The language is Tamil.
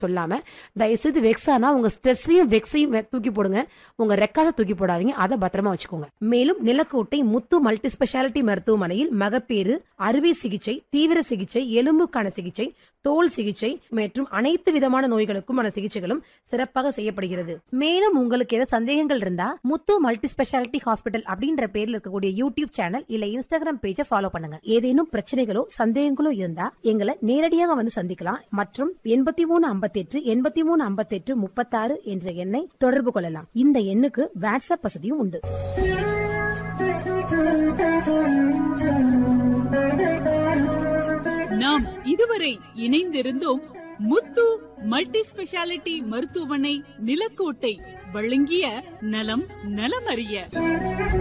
சொல்லாம தயவுசெய்து வெக்ஸ் ஆனா உங்க ஸ்ட்ரெஸ்ஸையும் வெக்ஸையும் வெ- தூக்கி போடுங்க உங்க ரெக்கார்டை தூக்கி போடாதீங்க அதை பத்திரமா வச்சுக்கோங்க மேலும் நிலக்கோட்டை முத்து மல்டி ஸ்பெஷாலிட்டி மருத்துவமனையில் மகப்பேறு அறுவை சிகிச்சை தீவிர சிகிச்சை எலும்புக்கான சிகிச்சை தோல் சிகிச்சை மற்றும் அனைத்து விதமான நோய்களுக்குமான சிகிச்சைகளும் சிறப்பாக செய்யப்படுகிறது மேலும் உங்களுக்கு ஏதாவது சந்தேகங்கள் இருந்தா முத்து மல்டி ஸ்பெஷாலிட்டி ஹாஸ்பிட்டல் அப்படின்ற பேர்ல இருக்கக்கூடிய யூடியூப் சேனல் இல்ல இன்ஸ்டாகிராம் பேஜை ஃபாலோ பண்ணுங்க ஏதேனும் பிரச்சனைகளோ சந்தேகங்களோ இருந்தா எங்களை நேரடியாக வந்து சந்திக்கலாம் மற்றும் எண்பத்தி மூணு ஐம்பத்தெட்டு எண்பத்தி மூணு ஐம்பத்தெட்டு முப்பத்தாறு என்ற எண்ணை தொடர்பு கொள்ளலாம் இந்த எண்ணுக்கு வாட்ஸ்அப் வசதியும் உண்டு நாம் இதுவரை இணைந்திருந்தோம் முத்து மல்டி ஸ்பெஷாலிட்டி மருத்துவமனை நிலக்கோட்டை வழங்கிய நலம் நலமறிய